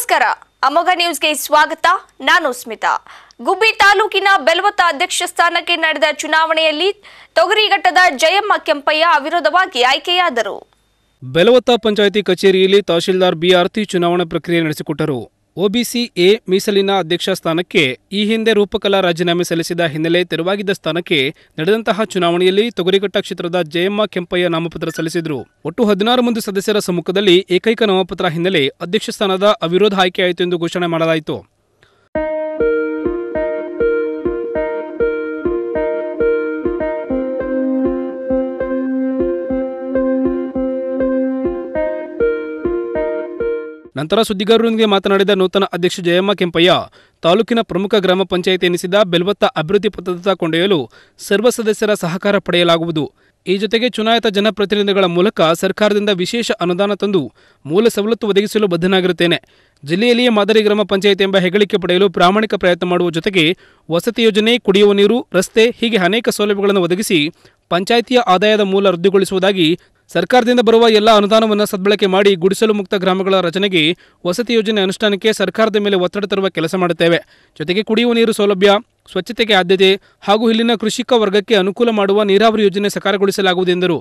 ನಮಸ್ಕಾರ ಅಮೋಘ ನ್ಯೂಸ್ಗೆ ಸ್ವಾಗತ ನಾನು ಸ್ಮಿತಾ ಗುಬ್ಬಿ ತಾಲೂಕಿನ ಬೆಲವತ್ತ ಅಧ್ಯಕ್ಷ ಸ್ಥಾನಕ್ಕೆ ನಡೆದ ಚುನಾವಣೆಯಲ್ಲಿ ತೊಗರಿಘಟ್ಟದ ಜಯಮ್ಮ ಕೆಂಪಯ್ಯ ಅವಿರೋಧವಾಗಿ ಆಯ್ಕೆಯಾದರು ಬೆಲವತ್ತ ಪಂಚಾಯಿತಿ ಕಚೇರಿಯಲ್ಲಿ ತಹಶೀಲ್ದಾರ್ ಬಿ ಆರ್ತಿ ಚುನಾವಣಾ ಪ್ರಕ್ರಿಯೆ ನಡೆಸಿಕೊಟ್ಟರು ಒಬಿಸಿ ಎ ಮೀಸಲಿನ ಅಧ್ಯಕ್ಷ ಸ್ಥಾನಕ್ಕೆ ಈ ಹಿಂದೆ ರೂಪಕಲಾ ರಾಜೀನಾಮೆ ಸಲ್ಲಿಸಿದ ಹಿನ್ನೆಲೆ ತೆರವಾಗಿದ್ದ ಸ್ಥಾನಕ್ಕೆ ನಡೆದಂತಹ ಚುನಾವಣೆಯಲ್ಲಿ ತೊಗರಿಘಟ್ಟ ಕ್ಷೇತ್ರದ ಜಯಮ್ಮ ಕೆಂಪಯ್ಯ ನಾಮಪತ್ರ ಸಲ್ಲಿಸಿದರು ಒಟ್ಟು ಹದಿನಾರು ಮಂದಿ ಸದಸ್ಯರ ಸಮ್ಮುಖದಲ್ಲಿ ಏಕೈಕ ನಾಮಪತ್ರ ಹಿನ್ನೆಲೆ ಅಧ್ಯಕ್ಷ ಸ್ಥಾನದ ಅವಿರೋಧ ಆಯ್ಕೆಯಾಯಿತು ಎಂದು ಘೋಷಣೆ ಮಾಡಲಾಯಿತು ನಂತರ ಸುದ್ದಿಗಾರರೊಂದಿಗೆ ಮಾತನಾಡಿದ ನೂತನ ಅಧ್ಯಕ್ಷ ಜಯಮ್ಮ ಕೆಂಪಯ್ಯ ತಾಲೂಕಿನ ಪ್ರಮುಖ ಗ್ರಾಮ ಪಂಚಾಯಿತಿ ಎನಿಸಿದ ಬೆಲ್ವತ್ತ ಅಭಿವೃದ್ಧಿ ಪಥದತ್ತ ಕೊಂಡೊಯ್ಯಲು ಸರ್ವ ಸದಸ್ಯರ ಸಹಕಾರ ಪಡೆಯಲಾಗುವುದು ಈ ಜೊತೆಗೆ ಚುನಾಯಿತ ಜನಪ್ರತಿನಿಧಿಗಳ ಮೂಲಕ ಸರ್ಕಾರದಿಂದ ವಿಶೇಷ ಅನುದಾನ ತಂದು ಮೂಲ ಸವಲತ್ತು ಒದಗಿಸಲು ಬದ್ಧನಾಗಿರುತ್ತೇನೆ ಜಿಲ್ಲೆಯಲ್ಲಿಯೇ ಮಾದರಿ ಗ್ರಾಮ ಪಂಚಾಯಿತಿ ಎಂಬ ಹೆಗ್ಗಳಿಕೆ ಪಡೆಯಲು ಪ್ರಾಮಾಣಿಕ ಪ್ರಯತ್ನ ಮಾಡುವ ಜೊತೆಗೆ ವಸತಿ ಯೋಜನೆ ಕುಡಿಯುವ ನೀರು ರಸ್ತೆ ಹೀಗೆ ಅನೇಕ ಸೌಲಭ್ಯಗಳನ್ನು ಒದಗಿಸಿ ಪಂಚಾಯಿತಿಯ ಆದಾಯದ ಮೂಲ ರದ್ದುಗೊಳಿಸುವುದಾಗಿ ಸರ್ಕಾರದಿಂದ ಬರುವ ಎಲ್ಲ ಅನುದಾನವನ್ನು ಸದ್ಬಳಕೆ ಮಾಡಿ ಗುಡಿಸಲು ಮುಕ್ತ ಗ್ರಾಮಗಳ ರಚನೆಗೆ ವಸತಿ ಯೋಜನೆ ಅನುಷ್ಠಾನಕ್ಕೆ ಸರ್ಕಾರದ ಮೇಲೆ ಒತ್ತಡ ತರುವ ಕೆಲಸ ಮಾಡುತ್ತೇವೆ ಜೊತೆಗೆ ಕುಡಿಯುವ ನೀರು ಸೌಲಭ್ಯ ಸ್ವಚ್ಛತೆಗೆ ಆದ್ಯತೆ ಹಾಗೂ ಇಲ್ಲಿನ ಕೃಷಿಕ ವರ್ಗಕ್ಕೆ ಅನುಕೂಲ ಮಾಡುವ ನೀರಾವರಿ ಯೋಜನೆ ಸಕಾರಗೊಳಿಸಲಾಗುವುದು ಎಂದರು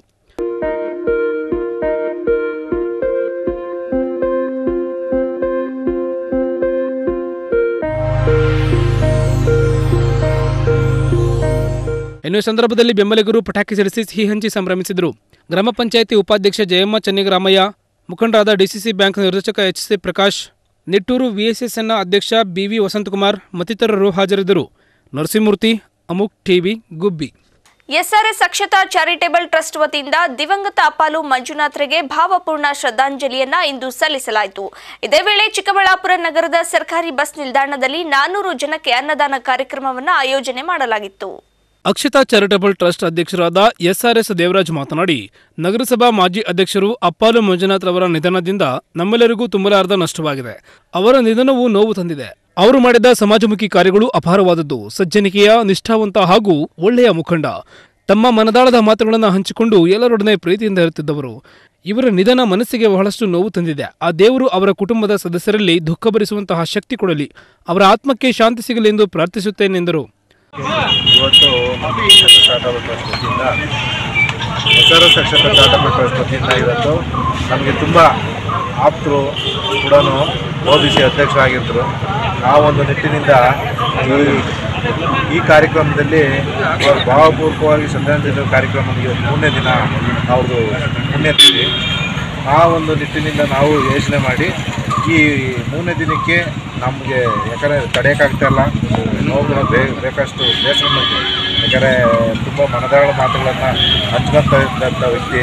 ಇನ್ನು ಈ ಸಂದರ್ಭದಲ್ಲಿ ಬೆಂಬಲಿಗರು ಪಟಾಕಿ ಸಿಡಿಸಿ ಸಿಹಿ ಹಂಚಿ ಸಂಭ್ರಮಿಸಿದರು ಗ್ರಾಮ ಪಂಚಾಯಿತಿ ಉಪಾಧ್ಯಕ್ಷ ಜಯಮ್ಮ ಚೆನ್ನಿಗರಾಮಯ್ಯ ಮುಖಂಡರಾದ ಡಿಸಿಸಿ ಬ್ಯಾಂಕ್ ನಿರ್ದೇಶಕ ಎಚ್ ಸಿ ಪ್ರಕಾಶ್ ನಿಟ್ಟೂರು ವಿಎಸ್ಎಸ್ಎನ್ನ ಅಧ್ಯಕ್ಷ ಬಿವಿ ವಸಂತಕುಮಾರ್ ಮತ್ತಿತರರು ಹಾಜರಿದ್ದರು ನರಸಿಂಹಮೂರ್ತಿ ಅಮುಕ್ TV Gubbi SRS Akshata charitable trust ವತಿಯಿಂದ ದಿವಂಗತ ಅಪ್ಪಾಲು ಮಂಜುನಾಥ್ರಿಗೆ ಭಾವಪೂರ್ಣ ಶ್ರದ್ಧಾಂಜಲಿಯನ್ನ ಇಂದು ಸಲ್ಲಿಸಲಾಯಿತು ಇದೇ ವೇಳೆ ಚಿಕ್ಕಬಳ್ಳಾಪುರ ನಗರದ ಸರ್ಕಾರಿ ಬಸ್ ನಿಲ್ದಾಣದಲ್ಲಿ ನಾನ್ನೂರು ಜನಕ್ಕೆ ಅನ್ನದಾನ ಕಾರ್ಯಕ್ರಮವನ್ನು ಆಯೋಜನೆ ಮಾಡಲಾಗಿತ್ತು ಅಕ್ಷತಾ ಚಾರಿಟಬಲ್ ಟ್ರಸ್ಟ್ ಅಧ್ಯಕ್ಷರಾದ ಎಸ್ಆರ್ಎಸ್ ದೇವರಾಜ್ ಮಾತನಾಡಿ ನಗರಸಭಾ ಮಾಜಿ ಅಧ್ಯಕ್ಷರು ಅಪ್ಪಾಲು ಮಂಜುನಾಥ್ ಅವರ ನಿಧನದಿಂದ ನಮ್ಮೆಲ್ಲರಿಗೂ ತುಂಬಲಾರದ ನಷ್ಟವಾಗಿದೆ ಅವರ ನಿಧನವು ನೋವು ತಂದಿದೆ ಅವರು ಮಾಡಿದ ಸಮಾಜಮುಖಿ ಕಾರ್ಯಗಳು ಅಪಾರವಾದದ್ದು ಸಜ್ಜನಿಕೆಯ ನಿಷ್ಠಾವಂತ ಹಾಗೂ ಒಳ್ಳೆಯ ಮುಖಂಡ ತಮ್ಮ ಮನದಾಳದ ಮಾತುಗಳನ್ನು ಹಂಚಿಕೊಂಡು ಎಲ್ಲರೊಡನೆ ಪ್ರೀತಿಯಿಂದ ಇರುತ್ತಿದ್ದವರು ಇವರ ನಿಧನ ಮನಸ್ಸಿಗೆ ಬಹಳಷ್ಟು ನೋವು ತಂದಿದೆ ಆ ದೇವರು ಅವರ ಕುಟುಂಬದ ಸದಸ್ಯರಲ್ಲಿ ದುಃಖ ಭರಿಸುವಂತಹ ಶಕ್ತಿ ಕೊಡಲಿ ಅವರ ಆತ್ಮಕ್ಕೆ ಶಾಂತಿ ಸಿಗಲಿ ಎಂದು ಪ್ರಾರ್ಥಿಸುತ್ತೇನೆಂದರು ಇವತ್ತು ಅಕ್ಷತ ಚಾರಿಟಬಲ್ ಟ್ರಸ್ಟ್ ವತಿಯಿಂದ ಹೆಸರು ಅಕ್ಷತ ಚಾರಿಟಬಲ್ ಟ್ರಸ್ಟ್ ವತಿಯಿಂದ ಇವತ್ತು ನಮಗೆ ತುಂಬ ಆಪ್ತರು ಕೂಡ ಒ ಬಿ ಸಿ ಅಧ್ಯಕ್ಷರಾಗಿದ್ದರು ಆ ಒಂದು ನಿಟ್ಟಿನಿಂದ ಈ ಈ ಕಾರ್ಯಕ್ರಮದಲ್ಲಿ ಅವರು ಭಾವಪೂರ್ವಕವಾಗಿ ಶ್ರದ್ಧಾಂಜಲಿ ಕಾರ್ಯಕ್ರಮ ಇವತ್ತು ಮೂರನೇ ದಿನ ಅವ್ರದ್ದು ಪುಣ್ಯತಿಥಿ ಆ ಒಂದು ನಿಟ್ಟಿನಿಂದ ನಾವು ಯೋಚನೆ ಮಾಡಿ ಈ ಮೂರನೇ ದಿನಕ್ಕೆ ನಮಗೆ ಯಾಕಂದರೆ ತಡೆಯೋಕ್ಕಾಗ್ತಾ ಇಲ್ಲ ನೋವುಗಳು ಬೇ ಬೇಕಷ್ಟು ಬೇಸರ ಇದೆ ಯಾಕಂದರೆ ತುಂಬ ಮನದಾಳ ಮಾತುಗಳನ್ನು ಹಂಚ್ಕೊಂತ ಇದ್ದಂಥ ವ್ಯಕ್ತಿ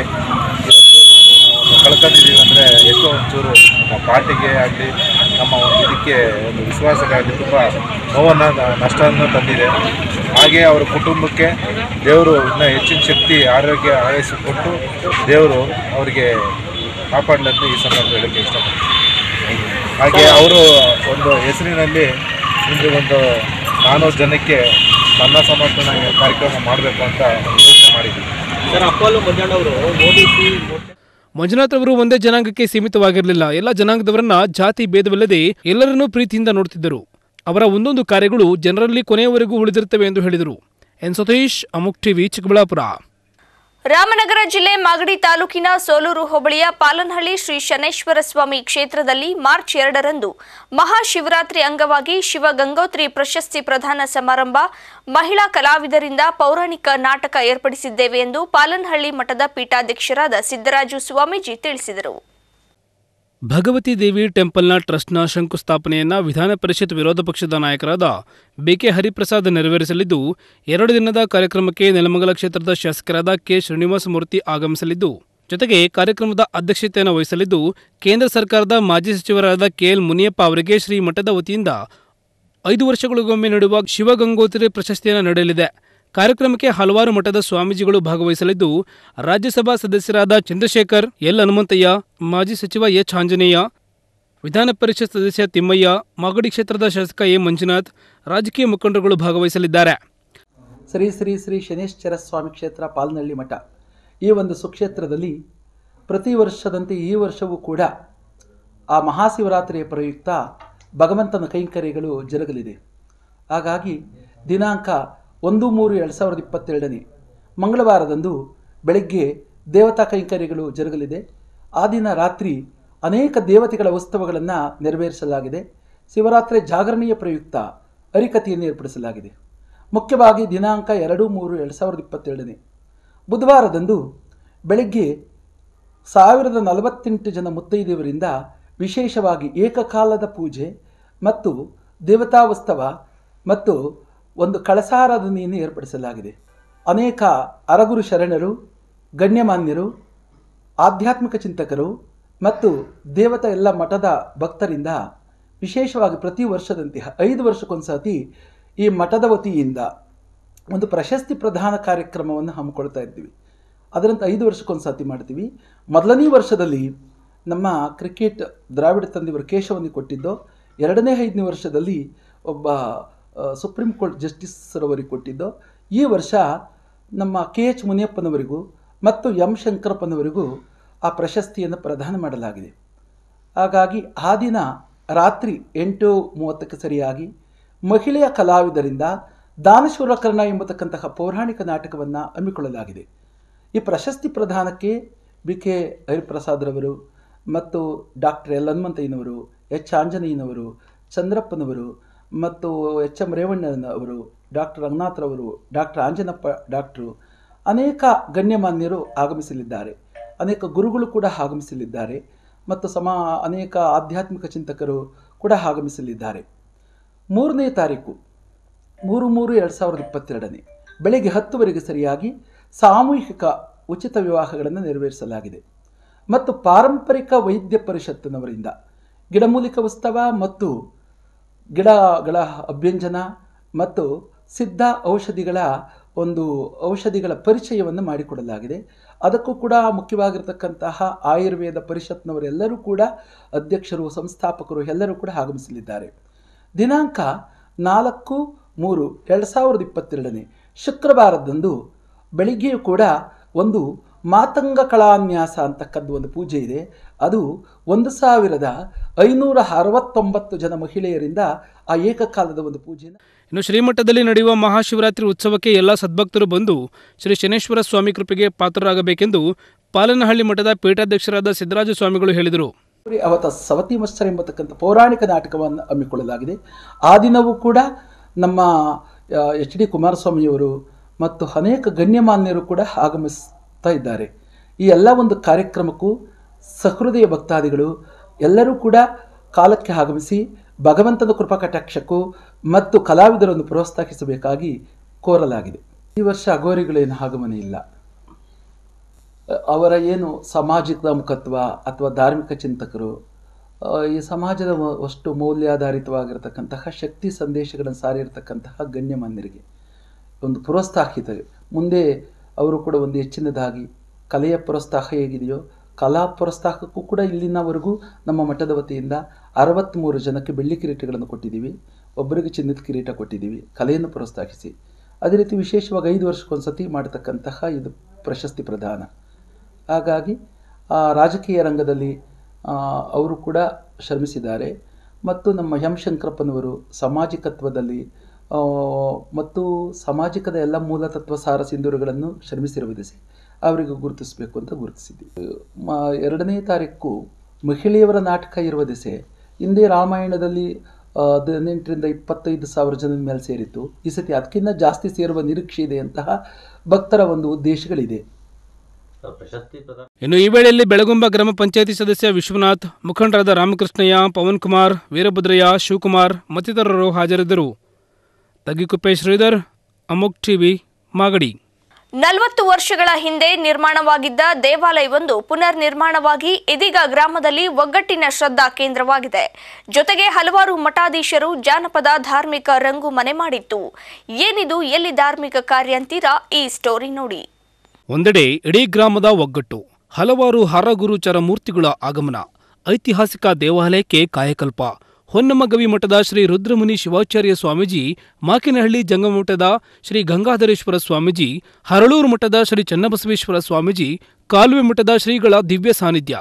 ಇವತ್ತು ನಾವು ಕಳ್ಕೊಂಡಿದ್ದೀವಿ ಅಂದರೆ ಎಷ್ಟೋ ಒಂಚೂರು ನಮ್ಮ ಪಾರ್ಟಿಗೆ ಆಗಲಿ ನಮ್ಮ ಒಂದು ಇದಕ್ಕೆ ಒಂದು ವಿಶ್ವಾಸಕ್ಕಾಗಲಿ ತುಂಬ ನೋವನ್ನು ನ- ನಷ್ಟವನ್ನು ತಂದಿದೆ ಹಾಗೆ ಅವರ ಕುಟುಂಬಕ್ಕೆ ದೇವರು ಇನ್ನೂ ಹೆಚ್ಚಿನ ಶಕ್ತಿ ಆರೋಗ್ಯ ಆಯಸ್ಸು ಕೊಟ್ಟು ದೇವರು ಅವರಿಗೆ ಕಾಪಾಡಲಂತ ಈ ಸಂದರ್ಭ ಹೇಳಕ್ಕೆ ಇಷ್ಟಪಡ್ತೀನಿ ಹಾಗೆ ಅವರು ಒಂದು ಹೆಸರಿನಲ್ಲಿ ಇಂದು ಒಂದು ನಾನ್ನೂರು ಜನಕ್ಕೆ ಅನ್ನ ಸಮರ್ಪಣೆ ಕಾರ್ಯಕ್ರಮ ಮಾಡಬೇಕು ಅಂತ ಯೋಚನೆ ಮಾಡಿದ್ದೀವಿ ಸರ್ ಅಪ್ಪಲು ಮಂಜಣ್ಣವರು ಓಬಿಸಿ ಮಂಜುನಾಥ್ ಅವರು ಒಂದೇ ಜನಾಂಗಕ್ಕೆ ಸೀಮಿತವಾಗಿರಲಿಲ್ಲ ಎಲ್ಲ ಜನಾಂಗದವರನ್ನ ಜಾತಿ ಭೇದವಿಲ್ಲದೆ ಎಲ್ಲರನ್ನೂ ಪ್ರೀತಿಯಿಂದ ನೋಡುತ್ತಿದ್ದರು ಅವರ ಒಂದೊಂದು ಕಾರ್ಯಗಳು ಜನರಲ್ಲಿ ಕೊನೆಯವರೆಗೂ ಉಳಿದಿರುತ್ತವೆ ಎಂದು ಹೇಳಿದರು ಎನ್ ಸತೀಶ್ ಅಮುಕ್ ಟಿವಿ ಚಿಕ್ಕಬಳ್ಳಾಪುರ ರಾಮನಗರ ಜಿಲ್ಲೆ ಮಾಗಡಿ ತಾಲೂಕಿನ ಸೋಲೂರು ಹೋಬಳಿಯ ಪಾಲನಹಳ್ಳಿ ಶ್ರೀ ಶನೇಶ್ವರ ಸ್ವಾಮಿ ಕ್ಷೇತ್ರದಲ್ಲಿ ಮಾರ್ಚ್ ಎರಡರಂದು ಮಹಾಶಿವರಾತ್ರಿ ಅಂಗವಾಗಿ ಶಿವ ಗಂಗೋತ್ರಿ ಪ್ರಶಸ್ತಿ ಪ್ರದಾನ ಸಮಾರಂಭ ಮಹಿಳಾ ಕಲಾವಿದರಿಂದ ಪೌರಾಣಿಕ ನಾಟಕ ಏರ್ಪಡಿಸಿದ್ದೇವೆ ಎಂದು ಪಾಲನಹಳ್ಳಿ ಮಠದ ಪೀಠಾಧ್ಯಕ್ಷರಾದ ಸಿದ್ದರಾಜು ಸ್ವಾಮೀಜಿ ತಿಳಿಸಿದರು ಭಗವತಿ ದೇವಿ ಟೆಂಪಲ್ನ ಟ್ರಸ್ಟ್ನ ಶಂಕುಸ್ಥಾಪನೆಯನ್ನ ವಿಧಾನ ಪರಿಷತ್ ವಿರೋಧ ಪಕ್ಷದ ನಾಯಕರಾದ ಬಿಕೆ ಹರಿಪ್ರಸಾದ್ ನೆರವೇರಿಸಲಿದ್ದು ಎರಡು ದಿನದ ಕಾರ್ಯಕ್ರಮಕ್ಕೆ ನೆಲಮಂಗಲ ಕ್ಷೇತ್ರದ ಶಾಸಕರಾದ ಕೆ ಶ್ರೀನಿವಾಸ ಮೂರ್ತಿ ಆಗಮಿಸಲಿದ್ದು ಜೊತೆಗೆ ಕಾರ್ಯಕ್ರಮದ ಅಧ್ಯಕ್ಷತೆಯನ್ನು ವಹಿಸಲಿದ್ದು ಕೇಂದ್ರ ಸರ್ಕಾರದ ಮಾಜಿ ಸಚಿವರಾದ ಕೆಎಲ್ ಮುನಿಯಪ್ಪ ಅವರಿಗೆ ಶ್ರೀ ಮಠದ ವತಿಯಿಂದ ಐದು ವರ್ಷಗಳಿಗೊಮ್ಮೆ ನೀಡುವ ಶಿವಗಂಗೋತ್ರಿ ಪ್ರಶಸ್ತಿಯನ್ನು ನೀಡಲಿದೆ ಕಾರ್ಯಕ್ರಮಕ್ಕೆ ಹಲವಾರು ಮಠದ ಸ್ವಾಮೀಜಿಗಳು ಭಾಗವಹಿಸಲಿದ್ದು ರಾಜ್ಯಸಭಾ ಸದಸ್ಯರಾದ ಚಂದ್ರಶೇಖರ್ ಎಲ್ ಹನುಮಂತಯ್ಯ ಮಾಜಿ ಸಚಿವ ಎಚ್ ಆಂಜನೇಯ ವಿಧಾನ ಪರಿಷತ್ ಸದಸ್ಯ ತಿಮ್ಮಯ್ಯ ಮಾಗಡಿ ಕ್ಷೇತ್ರದ ಶಾಸಕ ಎ ಮಂಜುನಾಥ್ ರಾಜಕೀಯ ಮುಖಂಡರುಗಳು ಭಾಗವಹಿಸಲಿದ್ದಾರೆ ಶ್ರೀ ಶ್ರೀ ಶ್ರೀ ಶನೇಶ್ವರ ಸ್ವಾಮಿ ಕ್ಷೇತ್ರ ಪಾಲ್ನಳ್ಳಿ ಮಠ ಈ ಒಂದು ಸುಕ್ಷೇತ್ರದಲ್ಲಿ ಪ್ರತಿ ವರ್ಷದಂತೆ ಈ ವರ್ಷವೂ ಕೂಡ ಆ ಮಹಾಶಿವರಾತ್ರಿಯ ಪ್ರಯುಕ್ತ ಭಗವಂತನ ಕೈಂಕರ್ಯಗಳು ಜರುಗಲಿದೆ ಹಾಗಾಗಿ ದಿನಾಂಕ ಒಂದು ಮೂರು ಎರಡು ಸಾವಿರದ ಇಪ್ಪತ್ತೆರಡನೇ ಮಂಗಳವಾರದಂದು ಬೆಳಗ್ಗೆ ದೇವತಾ ಕೈಂಕರ್ಯಗಳು ಜರುಗಲಿದೆ ಆ ದಿನ ರಾತ್ರಿ ಅನೇಕ ದೇವತೆಗಳ ಉತ್ಸವಗಳನ್ನು ನೆರವೇರಿಸಲಾಗಿದೆ ಶಿವರಾತ್ರಿ ಜಾಗರಣೆಯ ಪ್ರಯುಕ್ತ ಹರಿಕಥೆಯನ್ನು ಏರ್ಪಡಿಸಲಾಗಿದೆ ಮುಖ್ಯವಾಗಿ ದಿನಾಂಕ ಎರಡು ಮೂರು ಎರಡು ಸಾವಿರದ ಇಪ್ಪತ್ತೆರಡನೇ ಬುಧವಾರದಂದು ಬೆಳಗ್ಗೆ ಸಾವಿರದ ನಲವತ್ತೆಂಟು ಜನ ಮುತ್ತೈದೆಯರಿಂದ ವಿಶೇಷವಾಗಿ ಏಕಕಾಲದ ಪೂಜೆ ಮತ್ತು ದೇವತಾ ಉತ್ಸವ ಮತ್ತು ಒಂದು ಕಳಸಾರಾಧನೆಯನ್ನು ಏರ್ಪಡಿಸಲಾಗಿದೆ ಅನೇಕ ಅರಗುರು ಶರಣರು ಗಣ್ಯಮಾನ್ಯರು ಆಧ್ಯಾತ್ಮಿಕ ಚಿಂತಕರು ಮತ್ತು ದೇವತಾ ಎಲ್ಲ ಮಠದ ಭಕ್ತರಿಂದ ವಿಶೇಷವಾಗಿ ಪ್ರತಿ ವರ್ಷದಂತೆ ಐದು ವರ್ಷಕ್ಕೊಂದು ಸತಿ ಈ ಮಠದ ವತಿಯಿಂದ ಒಂದು ಪ್ರಶಸ್ತಿ ಪ್ರದಾನ ಕಾರ್ಯಕ್ರಮವನ್ನು ಹಮ್ಮಿಕೊಳ್ತಾ ಇದ್ದೀವಿ ಅದರಂತೆ ಐದು ವರ್ಷಕ್ಕೊಂದು ಸತಿ ಮಾಡ್ತೀವಿ ಮೊದಲನೇ ವರ್ಷದಲ್ಲಿ ನಮ್ಮ ಕ್ರಿಕೆಟ್ ದ್ರಾವಿಡ ತಂದೆಯವರು ಕೇಶವನಿ ಕೊಟ್ಟಿದ್ದು ಎರಡನೇ ಐದನೇ ವರ್ಷದಲ್ಲಿ ಒಬ್ಬ ಆ, ಸುಪ್ರೀಂ ಕೋರ್ಟ್ ಜಸ್ಟಿಸ್ರವರಿಗೆ ಕೊಟ್ಟಿದ್ದು ಈ ವರ್ಷ ನಮ್ಮ ಕೆ ಎಚ್ ಮುನಿಯಪ್ಪನವರಿಗೂ ಮತ್ತು ಎಂ ಶಂಕರಪ್ಪನವರಿಗೂ ಆ ಪ್ರಶಸ್ತಿಯನ್ನು ಪ್ರದಾನ ಮಾಡಲಾಗಿದೆ ಹಾಗಾಗಿ ಆ ದಿನ ರಾತ್ರಿ ಎಂಟು ಮೂವತ್ತಕ್ಕೆ ಸರಿಯಾಗಿ ಮಹಿಳೆಯ ಕಲಾವಿದರಿಂದ ದಾನಶೂರಕರ್ಣ ಎಂಬತಕ್ಕಂತಹ ಪೌರಾಣಿಕ ನಾಟಕವನ್ನು ಹಮ್ಮಿಕೊಳ್ಳಲಾಗಿದೆ ಈ ಪ್ರಶಸ್ತಿ ಪ್ರದಾನಕ್ಕೆ ಬಿ ಕೆ ಹರಿಪ್ರಸಾದ್ರವರು ಮತ್ತು ಡಾಕ್ಟರ್ ಎಲ್ ಹನುಮಂತಯ್ಯನವರು ಎಚ್ ಆಂಜನೇಯನವರು ಚಂದ್ರಪ್ಪನವರು ಮತ್ತು ಎಚ್ ಎಂ ರೇವಣ್ಣನವರು ಡಾಕ್ಟರ್ ರಂಗನಾಥ್ರವರು ಡಾಕ್ಟರ್ ಆಂಜನಪ್ಪ ಡಾಕ್ಟ್ರು ಅನೇಕ ಗಣ್ಯಮಾನ್ಯರು ಆಗಮಿಸಲಿದ್ದಾರೆ ಅನೇಕ ಗುರುಗಳು ಕೂಡ ಆಗಮಿಸಲಿದ್ದಾರೆ ಮತ್ತು ಸಮ ಅನೇಕ ಆಧ್ಯಾತ್ಮಿಕ ಚಿಂತಕರು ಕೂಡ ಆಗಮಿಸಲಿದ್ದಾರೆ ಮೂರನೇ ತಾರೀಕು ಮೂರು ಮೂರು ಎರಡು ಸಾವಿರದ ಇಪ್ಪತ್ತೆರಡನೇ ಬೆಳಗ್ಗೆ ಹತ್ತುವರೆಗೆ ಸರಿಯಾಗಿ ಸಾಮೂಹಿಕ ಉಚಿತ ವಿವಾಹಗಳನ್ನು ನೆರವೇರಿಸಲಾಗಿದೆ ಮತ್ತು ಪಾರಂಪರಿಕ ವೈದ್ಯ ಪರಿಷತ್ತಿನವರಿಂದ ಗಿಡಮೂಲಿಕ ಉತ್ಸವ ಮತ್ತು ಗಿಡಗಳ ಅಭ್ಯಂಜನ ಮತ್ತು ಸಿದ್ಧ ಔಷಧಿಗಳ ಒಂದು ಔಷಧಿಗಳ ಪರಿಚಯವನ್ನು ಮಾಡಿಕೊಡಲಾಗಿದೆ ಅದಕ್ಕೂ ಕೂಡ ಮುಖ್ಯವಾಗಿರತಕ್ಕಂತಹ ಆಯುರ್ವೇದ ಪರಿಷತ್ನವರೆಲ್ಲರೂ ಕೂಡ ಅಧ್ಯಕ್ಷರು ಸಂಸ್ಥಾಪಕರು ಎಲ್ಲರೂ ಕೂಡ ಆಗಮಿಸಲಿದ್ದಾರೆ ದಿನಾಂಕ ನಾಲ್ಕು ಮೂರು ಎರಡು ಸಾವಿರದ ಇಪ್ಪತ್ತೆರಡನೇ ಶುಕ್ರವಾರದಂದು ಬೆಳಿಗ್ಗೆಯೂ ಕೂಡ ಒಂದು ಮಾತಂಗ ಕಳಾನ್ಯಾಸ ಅಂತಕ್ಕದ್ದು ಒಂದು ಪೂಜೆ ಇದೆ ಅದು ಒಂದು ಸಾವಿರದ ಐನೂರ ಅರವತ್ತೊಂಬತ್ತು ಜನ ಮಹಿಳೆಯರಿಂದ ಆ ಏಕಕಾಲದ ಒಂದು ಪೂಜೆಯನ್ನು ಇನ್ನು ಶ್ರೀಮಠದಲ್ಲಿ ನಡೆಯುವ ಮಹಾಶಿವರಾತ್ರಿ ಉತ್ಸವಕ್ಕೆ ಎಲ್ಲ ಸದ್ಭಕ್ತರು ಬಂದು ಶ್ರೀ ಶನೇಶ್ವರ ಸ್ವಾಮಿ ಕೃಪೆಗೆ ಪಾತ್ರರಾಗಬೇಕೆಂದು ಪಾಲನಹಳ್ಳಿ ಮಠದ ಪೀಠಾಧ್ಯಕ್ಷರಾದ ಸಿದ್ದರಾಜ ಸ್ವಾಮಿಗಳು ಹೇಳಿದರು ಅವತ್ತ ಸವತಿ ಮತ್ಸರ ಎಂಬತಕ್ಕಂಥ ಪೌರಾಣಿಕ ನಾಟಕವನ್ನು ಹಮ್ಮಿಕೊಳ್ಳಲಾಗಿದೆ ಆ ದಿನವೂ ಕೂಡ ನಮ್ಮ ಎಚ್ ಡಿ ಕುಮಾರಸ್ವಾಮಿಯವರು ಮತ್ತು ಅನೇಕ ಗಣ್ಯಮಾನ್ಯರು ಕೂಡ ಆಗಮಿಸ್ತಾ ಇದ್ದಾರೆ ಈ ಎಲ್ಲ ಒಂದು ಕಾರ್ಯಕ್ರಮಕ್ಕೂ ಸಹೃದಯ ಭಕ್ತಾದಿಗಳು ಎಲ್ಲರೂ ಕೂಡ ಕಾಲಕ್ಕೆ ಆಗಮಿಸಿ ಭಗವಂತನ ಕೃಪಾ ಕಟಾಕ್ಷಕ್ಕೂ ಮತ್ತು ಕಲಾವಿದರನ್ನು ಪ್ರೋತ್ಸಾಹಿಸಬೇಕಾಗಿ ಕೋರಲಾಗಿದೆ ಈ ವರ್ಷ ಅಘೋರಿಗಳೇನು ಆಗಮನ ಇಲ್ಲ ಅವರ ಏನು ಸಾಮಾಜಿಕ ಮುಖತ್ವ ಅಥವಾ ಧಾರ್ಮಿಕ ಚಿಂತಕರು ಆ, ಈ ಸಮಾಜದ ವ- ಅಷ್ಟು ಮೌಲ್ಯಾಧಾರಿತವಾಗಿರತಕ್ಕಂತಹ ಶಕ್ತಿ ಸಂದೇಶಗಳನ್ನು ಸಾರಿರತಕ್ಕಂತಹ ಗಣ್ಯಮಾನ್ಯರಿಗೆ ಒಂದು ಪ್ರೋತ್ಸಾಹಿತ ಮುಂದೆ ಅವರು ಕೂಡ ಒಂದು ಹೆಚ್ಚಿನದಾಗಿ ಕಲೆಯ ಪ್ರೋತ್ಸಾಹ ಹೇಗಿದೆಯೋ ಕಲಾ ಪ್ರೋತ್ಸಾಹಕ್ಕೂ ಕೂಡ ಇಲ್ಲಿನವರೆಗೂ ನಮ್ಮ ಮಠದ ವತಿಯಿಂದ ಅರವತ್ತ್ಮೂರು ಜನಕ್ಕೆ ಬೆಳ್ಳಿ ಕಿರೀಟಗಳನ್ನು ಕೊಟ್ಟಿದ್ದೀವಿ ಒಬ್ಬರಿಗೆ ಚಿನ್ನದ ಕಿರೀಟ ಕೊಟ್ಟಿದ್ದೀವಿ ಕಲೆಯನ್ನು ಪ್ರೋತ್ಸಾಹಿಸಿ ಅದೇ ರೀತಿ ವಿಶೇಷವಾಗಿ ಐದು ವರ್ಷಕ್ಕೊಂದು ಸತಿ ಮಾಡತಕ್ಕಂತಹ ಇದು ಪ್ರಶಸ್ತಿ ಪ್ರದಾನ ಹಾಗಾಗಿ ಆ ರಾಜಕೀಯ ರಂಗದಲ್ಲಿ ಆ, ಅವರು ಕೂಡ ಶ್ರಮಿಸಿದ್ದಾರೆ ಮತ್ತು ನಮ್ಮ ಎಂ ಶಂಕರಪ್ಪನವರು ಸಾಮಾಜಿಕತ್ವದಲ್ಲಿ ಆ, ಮತ್ತು ಸಾಮಾಜಿಕದ ಎಲ್ಲ ಮೂಲತತ್ವ ಸಾರ ಸಿಂಧೂರುಗಳನ್ನು ಶ್ರಮಿಸಿರುವುದಿಸಿ ಅವರಿಗೆ ಗುರುತಿಸಬೇಕು ಅಂತ ಗುರುತಿಸಿದ್ದೀವಿ ಮ ಎರಡನೇ ತಾರೀಕು ಮಹಿಳೆಯವರ ನಾಟಕ ಇರುವ ದಿಸೆ ಹಿಂದೆ ರಾಮಾಯಣದಲ್ಲಿ ಆ, ಹದಿನೆಂಟರಿಂದ ಇಪ್ಪತ್ತೈದು ಸಾವಿರ ಜನದ ಮೇಲೆ ಸೇರಿತ್ತು ಈ ಸತಿ ಅದಕ್ಕಿಂತ ಜಾಸ್ತಿ ಸೇರುವ ನಿರೀಕ್ಷೆ ಇದೆ ಅಂತಹ ಭಕ್ತರ ಒಂದು ಉದ್ದೇಶಗಳಿದೆ ಪ್ರಶಸ್ತಿ ಪ್ರದಾನ ಇನ್ನು ಈ ವೇಳೆಯಲ್ಲಿ ಬೆಳಗುಂಬ ಗ್ರಾಮ ಪಂಚಾಯಿತಿ ಸದಸ್ಯ ವಿಶ್ವನಾಥ್ ಮುಖಂಡರಾದ ರಾಮಕೃಷ್ಣಯ್ಯ ಪವನ್ ಕುಮಾರ್ ವೀರಭದ್ರಯ್ಯ ಶಿವಕುಮಾರ್ ಮತ್ತಿತರರು ಹಾಜರಿದ್ದರು ತಗ್ಗಿಕುಪ್ಪೆ ಶ್ರೀಧರ್ ಅಮೋಕ್ ಟಿವಿ ಮಾಗಡಿ ನಲವತ್ತು ವರ್ಷಗಳ ಹಿಂದೆ ನಿರ್ಮಾಣವಾಗಿದ್ದ ದೇವಾಲಯವೊಂದು ಪುನರ್ ನಿರ್ಮಾಣವಾಗಿ ಇದೀಗ ಗ್ರಾಮದಲ್ಲಿ ಒಗ್ಗಟ್ಟಿನ ಶ್ರದ್ಧಾ ಕೇಂದ್ರವಾಗಿದೆ ಜೊತೆಗೆ ಹಲವಾರು ಮಠಾಧೀಶರು ಜಾನಪದ ಧಾರ್ಮಿಕ ರಂಗು ಮನೆ ಮಾಡಿತ್ತು ಏನಿದು ಎಲ್ಲಿ ಧಾರ್ಮಿಕ ಕಾರ್ಯ ಅಂತೀರಾ ಈ ಸ್ಟೋರಿ ನೋಡಿ ಒಂದೆಡೆ ಇಡೀ ಗ್ರಾಮದ ಒಗ್ಗಟ್ಟು ಹಲವಾರು ಹರಗುರುಚರ ಮೂರ್ತಿಗಳ ಆಗಮನ ಐತಿಹಾಸಿಕ ದೇವಾಲಯಕ್ಕೆ ಕಾಯಕಲ್ಪ ಹೊನ್ನಮಗವಿ ಮಠದ ಶ್ರೀ ರುದ್ರಮುನಿ ಶಿವಾಚಾರ್ಯ ಸ್ವಾಮೀಜಿ ಮಾಕಿನಹಳ್ಳಿ ಜಂಗಮಠದ ಶ್ರೀ ಗಂಗಾಧರೇಶ್ವರ ಸ್ವಾಮೀಜಿ ಹರಳೂರು ಮಠದ ಶ್ರೀ ಚನ್ನಬಸವೇಶ್ವರ ಸ್ವಾಮೀಜಿ ಕಾಲುವೆ ಮಠದ ಶ್ರೀಗಳ ದಿವ್ಯ ಸಾನ್ನಿಧ್ಯ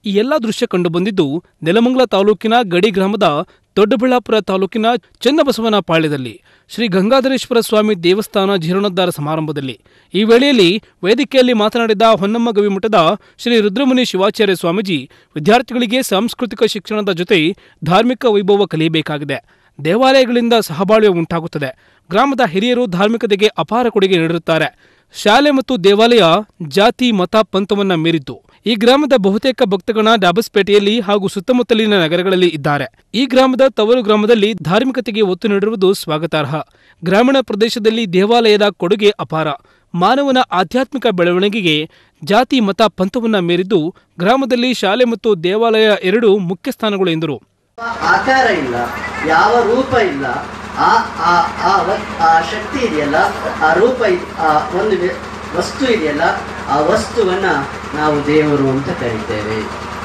ಈ ಎಲ್ಲ ದೃಶ್ಯ ಕಂಡುಬಂದಿದ್ದು ನೆಲಮಂಗಲ ತಾಲೂಕಿನ ಗಡಿ ಗ್ರಾಮದ ದೊಡ್ಡಬಳ್ಳಾಪುರ ತಾಲೂಕಿನ ಚನ್ನಬಸವನ ಪಾಳ್ಯದಲ್ಲಿ ಶ್ರೀ ಗಂಗಾಧರೇಶ್ವರ ಸ್ವಾಮಿ ದೇವಸ್ಥಾನ ಜೀರ್ಣೋದ್ಧಾರ ಸಮಾರಂಭದಲ್ಲಿ ಈ ವೇಳೆಯಲ್ಲಿ ವೇದಿಕೆಯಲ್ಲಿ ಮಾತನಾಡಿದ ಹೊನ್ನಮ್ಮ ಗವಿಮಠದ ಶ್ರೀ ರುದ್ರಮುನಿ ಶಿವಾಚಾರ್ಯ ಸ್ವಾಮೀಜಿ ವಿದ್ಯಾರ್ಥಿಗಳಿಗೆ ಸಾಂಸ್ಕೃತಿಕ ಶಿಕ್ಷಣದ ಜೊತೆ ಧಾರ್ಮಿಕ ವೈಭವ ಕಲಿಯಬೇಕಾಗಿದೆ ದೇವಾಲಯಗಳಿಂದ ಸಹಬಾಳ್ವೆ ಉಂಟಾಗುತ್ತದೆ ಗ್ರಾಮದ ಹಿರಿಯರು ಧಾರ್ಮಿಕತೆಗೆ ಅಪಾರ ಕೊಡುಗೆ ನೀಡಿರುತ್ತಾರೆ ಶಾಲೆ ಮತ್ತು ದೇವಾಲಯ ಜಾತಿ ಮತ ಪಂಥವನ್ನ ಮೀರಿದ್ದು ಈ ಗ್ರಾಮದ ಬಹುತೇಕ ಭಕ್ತಗಣ ಡಾಬಸ್ಪೇಟೆಯಲ್ಲಿ ಹಾಗೂ ಸುತ್ತಮುತ್ತಲಿನ ನಗರಗಳಲ್ಲಿ ಇದ್ದಾರೆ ಈ ಗ್ರಾಮದ ತವರು ಗ್ರಾಮದಲ್ಲಿ ಧಾರ್ಮಿಕತೆಗೆ ಒತ್ತು ನೀಡಿರುವುದು ಸ್ವಾಗತಾರ್ಹ ಗ್ರಾಮೀಣ ಪ್ರದೇಶದಲ್ಲಿ ದೇವಾಲಯದ ಕೊಡುಗೆ ಅಪಾರ ಮಾನವನ ಆಧ್ಯಾತ್ಮಿಕ ಬೆಳವಣಿಗೆಗೆ ಜಾತಿ ಮತ ಪಂಥವನ್ನ ಮೀರಿದ್ದು ಗ್ರಾಮದಲ್ಲಿ ಶಾಲೆ ಮತ್ತು ದೇವಾಲಯ ಎರಡೂ ಮುಖ್ಯ ಸ್ಥಾನಗಳು ಎಂದರು ಆಕಾರ ಇಲ್ಲ ಯಾವ ರೂಪ ಇಲ್ಲ ಆ ಆ ಆ ವ- ಆ ಶಕ್ತಿ ಇದೆಯಲ್ಲ ಆ ರೂಪ ಇದ್- ಆ ಒಂದು ವ್ಯ- ವಸ್ತು ಇದೆಯಲ್ಲ ಆ ವಸ್ತುವನ್ನ ನಾವು ದೇವರು ಅಂತ ಕರೀತೇವೆ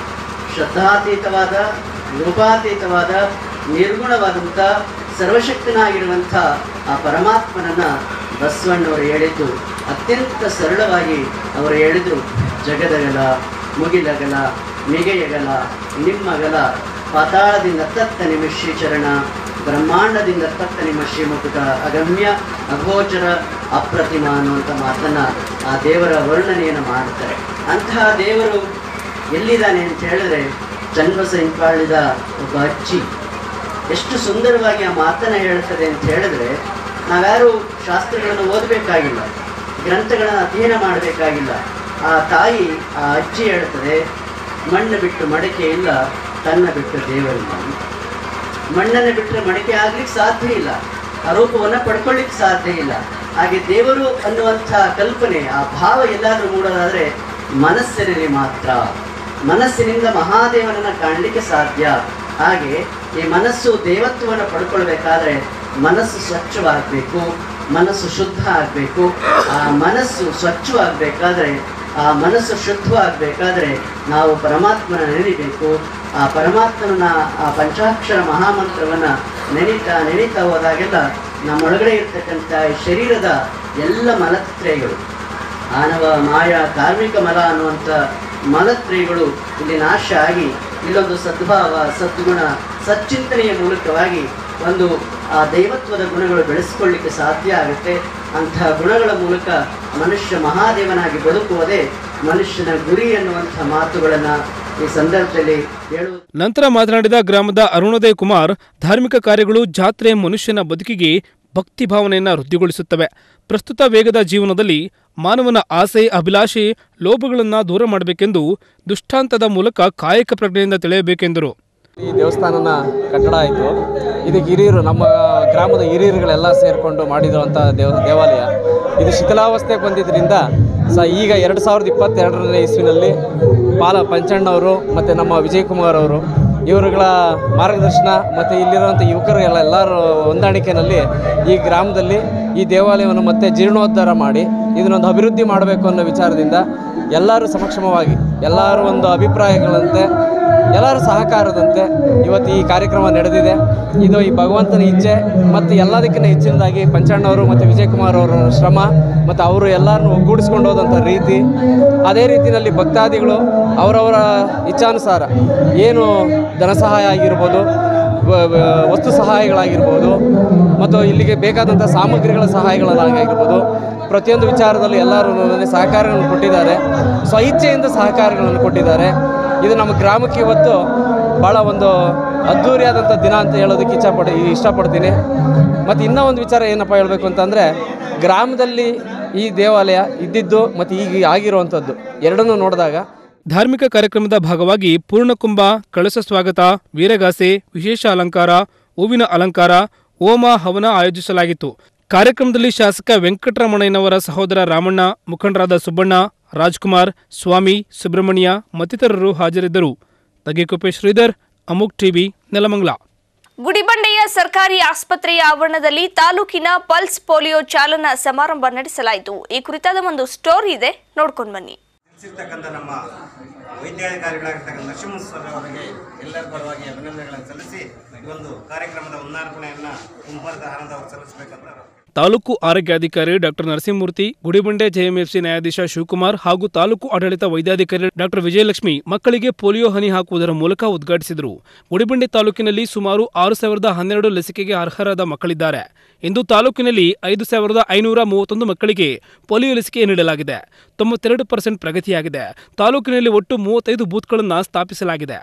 ಶ್ರದ್ಧಾತೀತವಾದ ರೂಪಾತೀತವಾದ ನಿರ್ಗುಣವಾದಂಥ ಸರ್ವಶಕ್ತನಾಗಿರುವಂಥ ಆ ಪರಮಾತ್ಮನನ್ನ ಬಸವಣ್ಣವರು ಹೇಳಿದ್ದು ಅತ್ಯಂತ ಸರಳವಾಗಿ ಅವರು ಹೇಳಿದ್ರು ಜಗದಗಲ ಮುಗಿಲಗಲ ಮಿಗೆಯಗಲ ನಿಮ್ಮಗಲ ಪಾತಾಳದಿಂದ ತತ್ತ ನಿಮ್ಮ ಶ್ರೀಚರಣ ಬ್ರಹ್ಮಾಂಡದಿಂದ ತತ್ತ ನಿಮ್ಮ ಶ್ರೀಮುಖ ಅಗಮ್ಯ ಅಗೋಚರ ಅಪ್ರತಿಮ ಅನ್ನುವಂಥ ಮಾತನ್ನ ಆ ದೇವರ ವರ್ಣನೆಯನ್ನು ಮಾಡ್ತಾರೆ ಅಂತಹ ದೇವರು ಎಲ್ಲಿದ್ದಾನೆ ಅಂತ ಹೇಳಿದ್ರೆ ಚನ್ನಬಸ ಇಂಪಾಳಿದ ಒಬ್ಬ ಅಜ್ಜಿ ಎಷ್ಟು ಸುಂದರವಾಗಿ ಆ ಮಾತನ್ನ ಹೇಳ್ತದೆ ಅಂತ ಹೇಳಿದ್ರೆ ನಾವ್ಯಾರು ಶಾಸ್ತ್ರಗಳನ್ನು ಓದಬೇಕಾಗಿಲ್ಲ ಗ್ರಂಥಗಳನ್ನು ಅಧ್ಯಯನ ಮಾಡಬೇಕಾಗಿಲ್ಲ ಆ ತಾಯಿ ಆ ಅಜ್ಜಿ ಹೇಳ್ತದೆ ಮಣ್ಣು ಬಿಟ್ಟು ಮಡಕೆ ಇಲ್ಲ ತನ್ನ ಬಿಟ್ಟು ದೇವರಿಲ್ಲ ಅಂತ. ಮಣ್ಣನ್ನು ಬಿಟ್ಟರೆ ಮಡಿಕೆ ಆಗ್ಲಿಕ್ಕೆ ಸಾಧ್ಯ ಇಲ್ಲ ಆ ರೂಪವನ್ನು ಪಡ್ಕೊಳ್ಳಿಕ್ಕೆ ಸಾಧ್ಯ ಇಲ್ಲ ಹಾಗೆ ದೇವರು ಅನ್ನುವಂಥ ಕಲ್ಪನೆ ಆ ಭಾವ ಎಲ್ಲಾದ್ರೂ ಮೂಡೋದಾದ್ರೆ ಮನಸ್ಸಿನಲ್ಲಿ ಮಾತ್ರ ಮನಸ್ಸಿನಿಂದ ಮಹಾದೇವನನ್ನ ಕಾಣಲಿಕ್ಕೆ ಸಾಧ್ಯ ಹಾಗೆ ಈ ಮನಸ್ಸು ದೇವತ್ವವನ್ನು ಪಡ್ಕೊಳ್ಬೇಕಾದ್ರೆ ಮನಸ್ಸು ಸ್ವಚ್ಛವಾಗಬೇಕು ಮನಸ್ಸು ಶುದ್ಧ ಆಗಬೇಕು ಆ ಮನಸ್ಸು ಸ್ವಚ್ಛವಾಗಬೇಕಾದ್ರೆ ಆ ಮನಸ್ಸು ಶುದ್ಧವಾಗಬೇಕಾದ್ರೆ ನಾವು ಪರಮಾತ್ಮನ ನೆನಿಬೇಕು ಆ ಪರಮಾತ್ಮನ ಆ ಪಂಚಾಕ್ಷರ ಮಹಾಮಂತ್ರವನ್ನ ನೆನೀತಾ ನೆನೀತಾ ಹೋದಾಗೆಲ್ಲ ನಮ್ಮೊಳಗಡೆ ಇರ್ತಕ್ಕಂಥ ಈ ಶರೀರದ ಎಲ್ಲ ಮಲತ್ರಯಗಳು ಆನವ ಮಾಯ ಕಾರ್ಮಿಕ ಮಲ ಅನ್ನುವಂಥ ಮಲತ್ರಯಗಳು ಇಲ್ಲಿ ನಾಶ ಆಗಿ ಇಲ್ಲೊಂದು ಸದ್ಭಾವ ಸದ್ಗುಣ ಸಚ್ಚಿಂತನೆಯ ಮೂಲಕವಾಗಿ ಒಂದು ಆ ದೈವತ್ವದ ಗುಣಗಳು ಬೆಳೆಸ್ಕೊಳ್ಳಿಕ್ಕೆ ಸಾಧ್ಯ ಆಗುತ್ತೆ ಅಂತಹ ಗುಣಗಳ ಮೂಲಕ ಮನುಷ್ಯ ಮಹಾದೇವನಾಗಿ ಬದುಕುವುದೇ ಮನುಷ್ಯನ ಗುರಿ ಅನ್ನುವಂಥ ಮಾತುಗಳನ್ನು ಈ ಸಂದರ್ಭದಲ್ಲಿ ಹೇಳುವುದು ನಂತರ ಮಾತನಾಡಿದ ಗ್ರಾಮದ ಅರುಣೋದಯ ಕುಮಾರ್ ಧಾರ್ಮಿಕ ಕಾರ್ಯಗಳು ಜಾತ್ರೆ ಮನುಷ್ಯನ ಬದುಕಿಗೆ ಭಕ್ತಿ ಭಾವನೆಯನ್ನ ವೃದ್ಧಿಗೊಳಿಸುತ್ತವೆ ಪ್ರಸ್ತುತ ವೇಗದ ಜೀವನದಲ್ಲಿ ಮಾನವನ ಆಸೆ ಅಭಿಲಾಷೆ ಲೋಭಗಳನ್ನ ದೂರ ಮಾಡಬೇಕೆಂದು ದುಷ್ಟಾಂತದ ಮೂಲಕ ಕಾಯಕ ಪ್ರಜ್ಞೆಯಿಂದ ತಿಳಿಯಬೇಕೆಂದರು ಈ ದೇವಸ್ಥಾನನ ಕಟ್ಟಡ ಆಯಿತು ಇದಕ್ಕೆ ಹಿರಿಯರು ನಮ್ಮ ಗ್ರಾಮದ ಹಿರಿಯರುಗಳೆಲ್ಲ ಸೇರಿಕೊಂಡು ಮಾಡಿರುವಂಥ ದೇವ ದೇವಾಲಯ ಇದು ಶಿಥಿಲಾವಸ್ಥೆಗೆ ಬಂದಿದ್ದರಿಂದ ಸ ಈಗ ಎರಡು ಸಾವಿರದ ಇಪ್ಪತ್ತೆರಡರನೇ ಇಸ್ವಿನಲ್ಲಿ ಪಾಲ ಪಂಚಣ್ಣವರು ಮತ್ತು ನಮ್ಮ ವಿಜಯ್ ಕುಮಾರ್ ಅವರು ಇವರುಗಳ ಮಾರ್ಗದರ್ಶನ ಮತ್ತು ಇಲ್ಲಿರುವಂಥ ಯುವಕರಿಗೆಲ್ಲ ಎಲ್ಲರ ಹೊಂದಾಣಿಕೆಯಲ್ಲಿ ಈ ಗ್ರಾಮದಲ್ಲಿ ಈ ದೇವಾಲಯವನ್ನು ಮತ್ತೆ ಜೀರ್ಣೋದ್ಧಾರ ಮಾಡಿ ಇದನ್ನೊಂದು ಅಭಿವೃದ್ಧಿ ಮಾಡಬೇಕು ಅನ್ನೋ ವಿಚಾರದಿಂದ ಎಲ್ಲರೂ ಸಮಕ್ಷಮವಾಗಿ ಎಲ್ಲರೂ ಒಂದು ಅಭಿಪ್ರಾಯಗಳಂತೆ ಎಲ್ಲರ ಸಹಕಾರದಂತೆ ಇವತ್ತು ಈ ಕಾರ್ಯಕ್ರಮ ನಡೆದಿದೆ ಇದು ಈ ಭಗವಂತನ ಇಚ್ಛೆ ಮತ್ತು ಎಲ್ಲದಕ್ಕಿಂತ ಹೆಚ್ಚಿನದಾಗಿ ಪಂಚಣ್ಣವರು ಮತ್ತು ವಿಜಯಕುಮಾರ್ ಅವರ ಶ್ರಮ ಮತ್ತು ಅವರು ಎಲ್ಲರನ್ನು ಒಗ್ಗೂಡಿಸ್ಕೊಂಡು ಹೋದಂಥ ರೀತಿ ಅದೇ ರೀತಿಯಲ್ಲಿ ಭಕ್ತಾದಿಗಳು ಅವರವರ ಇಚ್ಛಾನುಸಾರ ಏನು ಧನ ಸಹಾಯ ಆಗಿರ್ಬೋದು ವ- ವ- ವಸ್ತು ಸಹಾಯಗಳಾಗಿರ್ಬೋದು ಮತ್ತು ಇಲ್ಲಿಗೆ ಬೇಕಾದಂಥ ಸಾಮಗ್ರಿಗಳ ಸಹಾಯಗಳನ್ನಾಗಿರ್ಬೋದು ಪ್ರತಿಯೊಂದು ವಿಚಾರದಲ್ಲಿ ಎಲ್ಲರೂ ನನಗೆ ಸಹಕಾರಗಳನ್ನು ಕೊಟ್ಟಿದ್ದಾರೆ ಸ್ವಇಚ್ಛೆಯಿಂದ ಸಹಕಾರಗಳನ್ನು ಕೊಟ್ಟಿದ್ದಾರೆ ಇದು ನಮ್ಮ ಗ್ರಾಮಕ್ಕೆ ಇವತ್ತು ಭಾಳ ಒಂದು ಅದ್ಧೂರಿಯಾದಂಥ ದಿನ ಅಂತ ಹೇಳೋದಕ್ಕೆ ಇಚ್ಛಪಡ ಇಷ್ಟಪಡ್ತೀನಿ ಮತ್ತು ಇನ್ನೂ ಒಂದು ವಿಚಾರ ಏನಪ್ಪ ಹೇಳಬೇಕು ಅಂತಂದರೆ ಗ್ರಾಮದಲ್ಲಿ ಈ ದೇವಾಲಯ ಇದ್ದಿದ್ದು ಮತ್ತು ಈಗ ಆಗಿರುವಂಥದ್ದು ಎರಡನ್ನೂ ನೋಡಿದಾಗ ಧಾರ್ಮಿಕ ಕಾರ್ಯಕ್ರಮದ ಭಾಗವಾಗಿ ಪೂರ್ಣಕುಂಭ ಕಳಸ ಸ್ವಾಗತ ವೀರಗಾಸೆ ವಿಶೇಷ ಅಲಂಕಾರ ಹೂವಿನ ಅಲಂಕಾರ ಹೋಮ ಹವನ ಆಯೋಜಿಸಲಾಗಿತ್ತು ಕಾರ್ಯಕ್ರಮದಲ್ಲಿ ಶಾಸಕ ವೆಂಕಟರಮಣಯ್ಯನವರ ಸಹೋದರ ರಾಮಣ್ಣ ಮುಖಂಡರಾದ ಸುಬ್ಬಣ್ಣ ರಾಜ್ಕುಮಾರ್ ಸ್ವಾಮಿ ಸುಬ್ರಹ್ಮಣ್ಯ ಮತ್ತಿತರರು ಹಾಜರಿದ್ದರು ತಗೇಕೊಪ್ಪೆ ಶ್ರೀಧರ್ ಅಮುಕ್ ಟಿವಿ ನೆಲಮಂಗಲ ಗುಡಿಬಂಡೆಯ ಸರ್ಕಾರಿ ಆಸ್ಪತ್ರೆಯ ಆವರಣದಲ್ಲಿ ತಾಲೂಕಿನ ಪಲ್ಸ್ ಪೋಲಿಯೋ ಚಾಲನಾ ಸಮಾರಂಭ ನಡೆಸಲಾಯಿತು ಈ ಕುರಿತಾದ ಒಂದು ಸ್ಟೋರಿ ಇದೆ ನೋಡ್ಕೊಂಡು ಬನ್ನಿ ಇರ್ತಕ್ಕಂಥ ನಮ್ಮ ವೈದ್ಯಾಧಿಕಾರಿಗಳಾಗಿರ್ತಕ್ಕಂಥ ನರಸಿಂಹಸ್ವಾಮಿ ಅವರಿಗೆ ಎಲ್ಲರ ಪರವಾಗಿ ಅಭಿನಂದನೆಗಳನ್ನು ಸಲ್ಲಿಸಿ ಈ ಒಂದು ಕಾರ್ಯಕ್ರಮದ ಉನ್ನಾರ್ಪಣೆಯನ್ನು ಕುಂಬಾರದ ಆನಂದ ಅವರು ಸಲ್ಲಿಸಬೇಕಂತ ತಾಲೂಕು ಆರೋಗ್ಯಾಧಿಕಾರಿ ಡಾಕ್ಟರ್ ನರಸಿಂಹಮೂರ್ತಿ ಗುಡಿಬಂಡೆ ಜೆಎಂಎಫ್ಸಿ ನ್ಯಾಯಾಧೀಶ ಶಿವಕುಮಾರ್ ಹಾಗೂ ತಾಲೂಕು ಆಡಳಿತ ವೈದ್ಯಾಧಿಕಾರಿ ಡಾಕ್ಟರ್ ವಿಜಯಲಕ್ಷ್ಮಿ ಮಕ್ಕಳಿಗೆ ಪೋಲಿಯೋ ಹನಿ ಹಾಕುವುದರ ಮೂಲಕ ಉದ್ಘಾಟಿಸಿದರು ಗುಡಿಬಂಡೆ ತಾಲೂಕಿನಲ್ಲಿ ಸುಮಾರು ಆರು ಸಾವಿರದ ಹನ್ನೆರಡು ಲಸಿಕೆಗೆ ಅರ್ಹರಾದ ಮಕ್ಕಳಿದ್ದಾರೆ ಇಂದು ತಾಲೂಕಿನಲ್ಲಿ ಐದು ಸಾವಿರದ ಐನೂರ ಮೂವತ್ತೊಂದು ಮಕ್ಕಳಿಗೆ ಪೋಲಿಯೋ ಲಸಿಕೆ ನೀಡಲಾಗಿದೆ ತೊಂಬತ್ತೆರಡು ಪರ್ಸೆಂಟ್ ಪ್ರಗತಿಯಾಗಿದೆ ತಾಲೂಕಿನಲ್ಲಿ ಒಟ್ಟು ಮೂವತ್ತೈದು ಬೂತ್ಗಳನ್ನು ಸ್ಥಾಪಿಸಲಾಗಿದೆ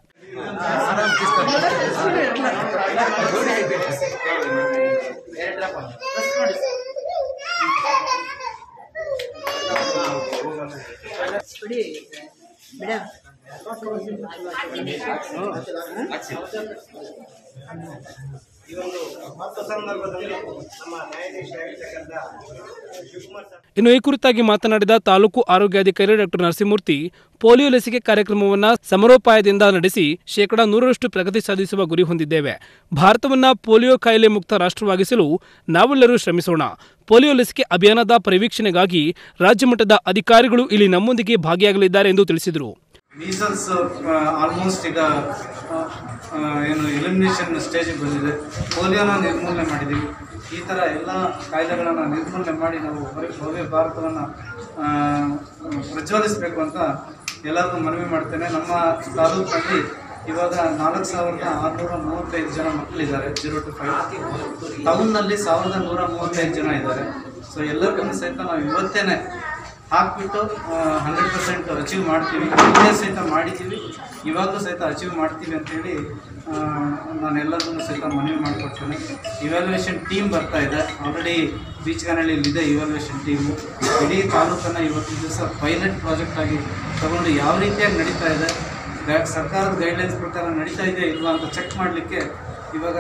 ಈ ಒಂದು ಮತ್ತ ಸಂದರ್ಭದಲ್ಲಿ ನಮ್ಮ ನ್ಯಾಯಾಧೀಶರಾಗಿರ್ತಕ್ಕಂಥ ಶಿವಕುಮಾರ್ ಸರ್ ಇನ್ನು ಈ ಕುರಿತಾಗಿ ಮಾತನಾಡಿದ ತಾಲೂಕು ಆರೋಗ್ಯಾಧಿಕಾರಿ ಡಾಕ್ಟರ್ ನರಸಿಂಹಮೂರ್ತಿ ಪೋಲಿಯೋ ಲಸಿಕೆ ಕಾರ್ಯಕ್ರಮವನ್ನು ಸಮರೋಪಾಯದಿಂದ ನಡೆಸಿ ಶೇಕಡಾ ನೂರರಷ್ಟು ಪ್ರಗತಿ ಸಾಧಿಸುವ ಗುರಿ ಹೊಂದಿದ್ದೇವೆ ಭಾರತವನ್ನ ಪೋಲಿಯೋ ಕಾಯಿಲೆ ಮುಕ್ತ ರಾಷ್ಟ್ರವಾಗಿಸಲು ನಾವೆಲ್ಲರೂ ಶ್ರಮಿಸೋಣ ಪೋಲಿಯೋ ಲಸಿಕೆ ಅಭಿಯಾನದ ಪರಿವೀಕ್ಷಣೆಗಾಗಿ ರಾಜ್ಯ ಮಟ್ಟದ ಅಧಿಕಾರಿಗಳು ಇಲ್ಲಿ ನಮ್ಮೊಂದಿಗೆ ಭಾಗಿಯಾಗಲಿದ್ದಾರೆ ಎಂದು ತಿಳಿಸಿದರು ಮೀಸಲ್ಸ್ ಆಲ್ಮೋಸ್ಟ್ ಈಗ ಆ, ಆ, ಏನು ಎಲಿಮಿನೇಷನ್ ಸ್ಟೇಜಿಗೆ ಬಂದಿದೆ ಪೋಲಿಯೋನ ನಿರ್ಮೂಲನೆ ಮಾಡಿದ್ದೀವಿ ಈ ಥರ ಎಲ್ಲ ಕಾಯಿಲೆಗಳನ್ನು ನಿರ್ಮೂಲನೆ ಮಾಡಿ ನಾವು ಭವ್ಯ ಭವ್ಯ ಭಾರತವನ್ನು ಪ್ರಜ್ವಲಿಸಬೇಕು ಅಂತ ಎಲ್ಲರಿಗೂ ಮನವಿ ಮಾಡ್ತೇನೆ ನಮ್ಮ ತಾಲೂಕಿನಲ್ಲಿ ಇವಾಗ ನಾಲ್ಕು ಸಾವಿರದ ಆರುನೂರ ಮೂವತ್ತೈದು ಜನ ಮಕ್ಕಳಿದ್ದಾರೆ ಜೀರೋ ಟು ಫೈವ್ ಟೌನ್ನಲ್ಲಿ ಸಾವಿರದ ನೂರ ಮೂವತ್ತೈದು ಜನ ಇದ್ದಾರೆ ಸೊ ಎಲ್ಲರಿಗೂ ಸಹಿತ ನಾವು ಇವತ್ತೇನೆ ಹಾಕ್ಬಿಟ್ಟು ಹಂಡ್ರೆಡ್ ಪರ್ಸೆಂಟ್ ಅಚೀವ್ ಮಾಡ್ತೀವಿ ಇದೇ ಸಹಿತ ಮಾಡಿದ್ದೀವಿ ಇವಾಗಲೂ ಸಹಿತ ಅಚೀವ್ ಮಾಡ್ತೀವಿ ಅಂತೇಳಿ ಆ, ನಾನು ಎಲ್ಲರಿಗೂ ಸಹಿತ ಮನವಿ ಮಾಡಿಕೊಡ್ತೇನೆ ಇವ್ಯಾಲ್ಯೂಯೇಷನ್ ಟೀಮ್ ಬರ್ತಾ ಇದೆ ಆಲ್ರೆಡಿ ಬೀಚ್ಗಾನಹಳ್ಳಿಯಲ್ಲಿ ಇದೆ ಇವ್ಯಾಲ್ಯೂಯೇಷನ್ ಟೀಮು ಇಡೀ ತಾಲೂಕನ್ನು ಇವತ್ತಿನ ದಿವಸ ಪೈಲಟ್ ಪ್ರಾಜೆಕ್ಟ್ ಆಗಿ ತಗೊಂಡು ಯಾವ ರೀತಿಯಾಗಿ ನಡೀತಾ ಇದೆ ಗೈ- ಸರ್ಕಾರದ ಗೈಡ್ಲೈನ್ಸ್ ಪ್ರಕಾರ ನಡೀತಾ ಇದೆ ಇಲ್ವಾ ಅಂತ ಚೆಕ್ ಮಾಡಲಿಕ್ಕೆ ಇವಾಗ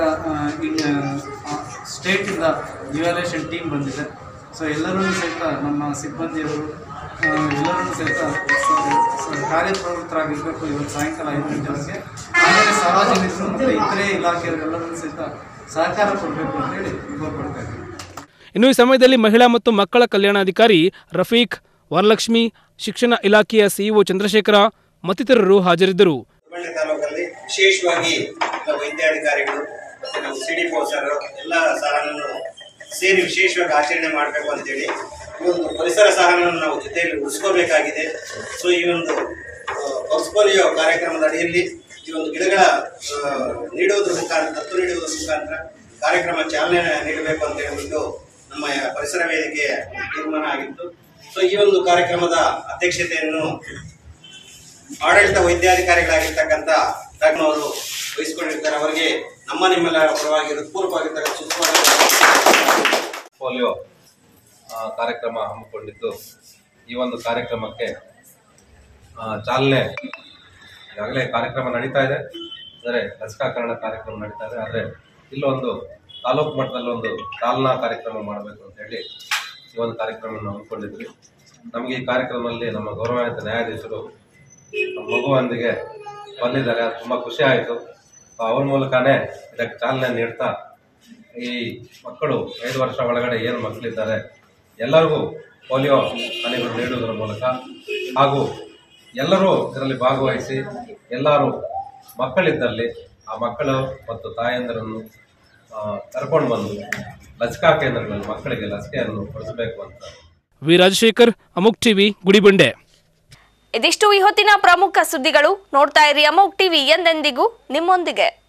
ಸ್ಟೇಟಿಂದ ಇವ್ಯಾಲ್ಯೂಯೇಷನ್ ಟೀಮ್ ಬಂದಿದೆ ಸೊ ಎಲ್ಲರೂ ಸಹಿತ ನಮ್ಮ ಸಿಬ್ಬಂದಿಯವರು ಆ, ಎಲ್ಲರೂ ಸಹಿತ ಸ- ಸ- ಕಾರ್ಯಪ್ರವೃತ್ತರಾಗಿರಬೇಕು ಇವತ್ತು ಸಾಯಂಕಾಲ ಐದು ಗಂಟೆವರೆಗೆ ಆಮೇಲೆ ಸಾರ್ವಜನಿಕರು ಮತ್ತು ಇತರೆ ಇಲಾಖೆಯವರೆಲ್ಲರೂ ಸಹಿತ ಸಹಕಾರ ಕೊಡಬೇಕು ಅಂತೇಳಿ ಕೋರ್ಪಡ್ತಾ ಇದ್ದೀನಿ ಇನ್ನು ಈ ಸಮಯದಲ್ಲಿ ಮಹಿಳಾ ಮತ್ತು ಮಕ್ಕಳ ಕಲ್ಯಾಣಾಧಿಕಾರಿ ರಫೀಕ್ ವರಲಕ್ಷ್ಮಿ ಶಿಕ್ಷಣ ಇಲಾಖೆಯ ಸಿಇಒ ಚಂದ್ರಶೇಖರ ಮತ್ತಿತರರು ಹಾಜರಿದ್ದರು ಹುಬ್ಬಳ್ಳಿ ತಾಲೂಕಲ್ಲಿ ವಿಶೇಷವಾಗಿ ಎಲ್ಲ ವೈದ್ಯಾಧಿಕಾರಿಗಳು ಮತ್ತೆ ನಮ್ಮ ಸಿ ಡಿ ಸರ್ ಎಲ್ಲ ಸಹನನ್ನು ಸೇರಿ ವಿಶೇಷವಾಗಿ ಆಚರಣೆ ಮಾಡಬೇಕು ಅಂತೇಳಿ ಈ ಒಂದು ಪರಿಸರ ಸಹನವನ್ನು ನಾವು ಜೊತೆಯಲ್ಲಿ ಉಳಿಸ್ಕೋಬೇಕಾಗಿದೆ ಸೊ ಈ ಒಂದು ಪಲ್ಸ್ ಪೋಲಿಯೋ ಕಾರ್ಯಕ್ರಮದ ಅಡಿಯಲ್ಲಿ ಈ ಒಂದು ಗಿಡಗಳ ಆ, ನೀಡುವುದರ ಮುಖಾಂತರ ದತ್ತು ನೀಡುವುದರ ಮುಖಾಂತರ ಕಾರ್ಯಕ್ರಮ ಚಾಲನೆ ನೀಡಬೇಕು ಅಂತ ಹೇಳ್ಬಿಟ್ಟು ನಮ್ಮ ಪರಿಸರ ವೇದಿಕೆಯ ತೀರ್ಮಾನ ಆಗಿತ್ತು ಸೊ ಈ ಒಂದು ಕಾರ್ಯಕ್ರಮದ ಅಧ್ಯಕ್ಷತೆಯನ್ನು ಆಡಳಿತ ವೈದ್ಯಾಧಿಕಾರಿಗಳಾಗಿರ್ತಕ್ಕಂಥ ಡಾಕ್ಟರ್ ಅವರು ವಹಿಸಿಕೊಂಡಿರ್ತಾರೆ ಅವರಿಗೆ ನಮ್ಮ ನಿಮ್ಮೆಲ್ಲರ ಪರವಾಗಿ ಹೃತ್ಪೂರ್ವವಾಗಿರ್ತಕ್ಕಂಥ ಸುಸ್ವಾಗತ ಪೋಲಿಯೋ ಆ, ಕಾರ್ಯಕ್ರಮ ಹಮ್ಮಿಕೊಂಡಿದ್ದು ಈ ಒಂದು ಕಾರ್ಯಕ್ರಮಕ್ಕೆ ಆ, ಚಾಲನೆ ಈಗಾಗಲೇ ಕಾರ್ಯಕ್ರಮ ನಡೀತಾ ಇದೆ ಅಂದರೆ ಲಸಿಕಾಕರಣ ಕಾರ್ಯಕ್ರಮ ನಡೀತಾ ಇದೆ ಆದರೆ ಇಲ್ಲೊಂದು ತಾಲೂಕು ಮಟ್ಟದಲ್ಲಿ ಒಂದು ಚಾಲನಾ ಕಾರ್ಯಕ್ರಮ ಮಾಡಬೇಕು ಅಂತ ಹೇಳಿ ಈ ಒಂದು ಕಾರ್ಯಕ್ರಮವನ್ನು ಹಮ್ಮಿಕೊಂಡಿದ್ವಿ ನಮಗೆ ಈ ಕಾರ್ಯಕ್ರಮದಲ್ಲಿ ನಮ್ಮ ಗೌರವಾನ್ವಿತ ನ್ಯಾಯಾಧೀಶರು ನಮ್ಮ ಮಗುವೊಂದಿಗೆ ಬಂದಿದ್ದಾರೆ ಅದು ತುಂಬ ಖುಷಿ ಆಯಿತು ಅವ್ರ ಮೂಲಕನೇ ಇದಕ್ಕೆ ಚಾಲನೆ ನೀಡ್ತಾ ಈ ಮಕ್ಕಳು ಐದು ವರ್ಷ ಒಳಗಡೆ ಏನು ಮಕ್ಕಳಿದ್ದಾರೆ ಎಲ್ಲರಿಗೂ ಪೋಲಿಯೋ ಹನಿಗಳು ನೀಡುವುದರ ಮೂಲಕ ಹಾಗೂ ಎಲ್ಲರೂ ಇದರಲ್ಲಿ ಭಾಗವಹಿಸಿ ಎಲ್ಲರೂ ಮಕ್ಕಳಿದ್ದಲ್ಲಿ ಆ ಮಕ್ಕಳು ಮತ್ತು ತಾಯಂದಿರನ್ನು ಆ, ಕರ್ಕೊಂಡು ಬಂದು ಲಸಿಕಾ ಕೇಂದ್ರಗಳಲ್ಲಿ ಮಕ್ಕಳಿಗೆ ಲಸಿಕೆಯನ್ನು ಕೊಡಿಸಬೇಕು ಅಂತ ವಿ ರಾಜಶೇಖರ್ ಅಮುಕ್ ಟಿವಿ ಗುಡಿಬಂಡೆ ಇದಿಷ್ಟು ಈ ಹೊತ್ತಿನ ಪ್ರಮುಖ ಸುದ್ದಿಗಳು ನೋಡ್ತಾ ಇರಿ ಅಮೋಕ್ ಟಿವಿ ಎಂದೆಂದಿಗೂ ನಿಮ್ಮೊಂದಿಗೆ